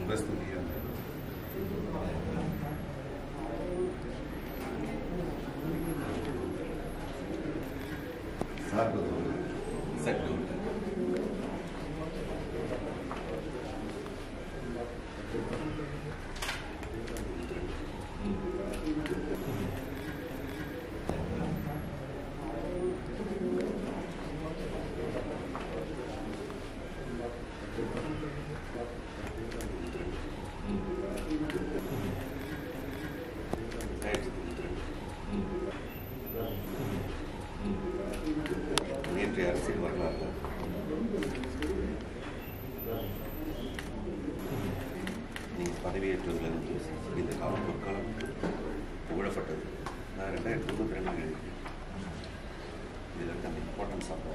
பிரஸ்துதி அந்த சாப்பிடுறது சட்டு நேற்றைய அரசியல் வரலாறு நீங்கள் பதவியேற்றதிலிருந்து இந்த காலம் பொற்காலம் புகழப்பட்டது நான் ரெண்டாயிரத்தி இருபத்தி ரெண்டு எழுதினேன் இதில் இருக்க அந்த இம்பார்ட்டன்ஸ் ஆஃப்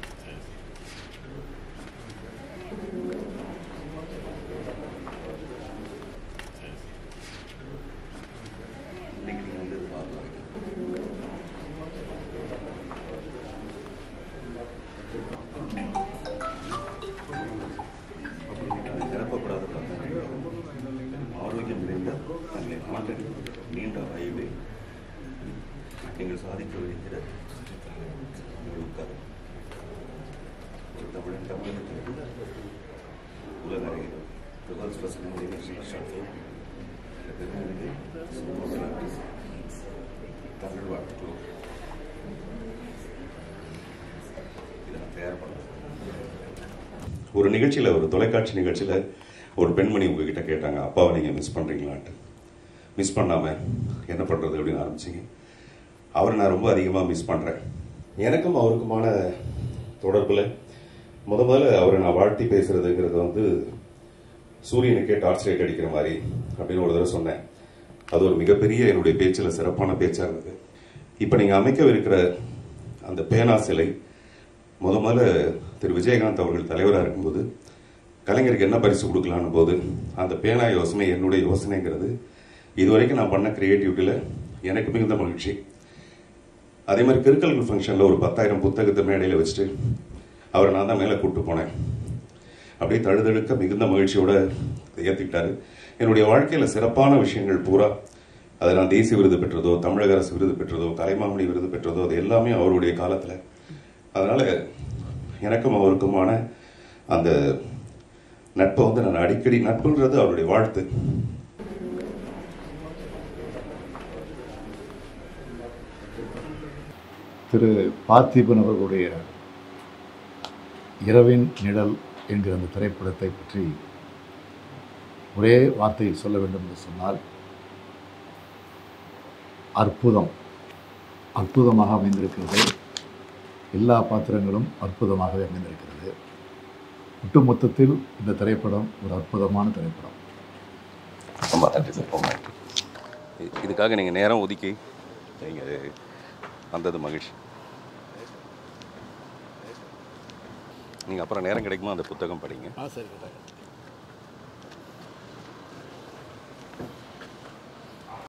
இன்னைக்கு நீங்கள் வந்து இது பார்க்கலாம் நிரப்பப்படாத பகுதிகள், ஆரோக்கியம் நிறைந்த தங்களை நாட்டின் நீண்ட ஆய்வை நீங்கள் சாதிக்க வருகிற உங்கள் உட்காரம் ஒரு தமிழன் தமிழகத்திலிருந்து உலக அரங்கில் the world's first international short film இந்த பெருமைக்கு தமிழ் வாழ்க்கை இதை நான் தயார் பண்ணுறேன் ஒரு நிகழ்ச்சியில் ஒரு தொலைக்காட்சி நிகழ்ச்சியில் ஒரு பெண்மணி உங்ககிட்ட கேட்டாங்க அப்பாவை நீங்கள் மிஸ் பண்ணுறீங்களான்ட்டு மிஸ் பண்ணாமல் என்ன பண்ணுறது அப்படின்னு ஆரம்பிச்சிங்க அவரை நான் ரொம்ப அதிகமாக மிஸ் பண்ணுறேன் எனக்கும் அவருக்குமான தொடர்பில் முத முதல்ல அவரை நான் வாழ்த்தி பேசுறதுங்கிறது வந்து சூரியனுக்கே டார்ச் லைட் அடிக்கிற மாதிரி அப்படின்னு ஒரு தடவை சொன்னேன் அது ஒரு மிகப்பெரிய என்னுடைய பேச்சில் சிறப்பான பேச்சாக இருந்தது இப்போ நீங்கள் அமைக்கவிருக்கிற அந்த பேனா சிலை முத முதல்ல திரு விஜயகாந்த் அவர்கள் தலைவராக இருக்கும்போது கலைஞருக்கு என்ன பரிசு கொடுக்கலான்னு போது அந்த பேனா யோசனை என்னுடைய யோசனைங்கிறது இதுவரைக்கும் நான் பண்ண கிரியேட்டிவிட்டியில் எனக்கு மிகுந்த மகிழ்ச்சி அதே மாதிரி கிறுக்கல்கள் ஃபங்க்ஷனில் ஒரு பத்தாயிரம் புத்தகத்தை மேடையில் வச்சுட்டு அவரை நான் தான் மேலே கூப்பிட்டு போனேன் அப்படியே தழுதழுக்க மிகுந்த மகிழ்ச்சியோட ஏற்றிக்கிட்டாரு என்னுடைய வாழ்க்கையில் சிறப்பான விஷயங்கள் பூரா அதை நான் தேசிய விருது பெற்றதோ தமிழக அரசு விருது பெற்றதோ கலைமாமணி விருது பெற்றதோ அது எல்லாமே அவருடைய காலத்தில் அதனால எனக்கும் அவருக்குமான அந்த நட்பை வந்து நான் அடிக்கடி நட்புன்றது அவருடைய வாழ்த்து திரு பார்த்திபன் அவர்களுடைய இரவின் நிழல் என்கிற அந்த திரைப்படத்தை பற்றி ஒரே வார்த்தையில் சொல்ல வேண்டும் என்று சொன்னால் அற்புதம் அற்புதமாக அமைந்திருக்கிறது எல்லா பாத்திரங்களும் அற்புதமாகவே அமைந்திருக்கிறது ஒட்டுமொத்தத்தில் இந்த திரைப்படம் ஒரு அற்புதமான திரைப்படம் ரொம்ப நன்றி சார் ரொம்ப நன்றி இ- இதுக்காக நீங்கள் நேரம் ஒதுக்கி நீங்கள் வந்தது மகிழ்ச்சி நீங்கள் அப்புறம் நேரம் கிடைக்குமா அந்த புத்தகம் படிங்க ஆ சரி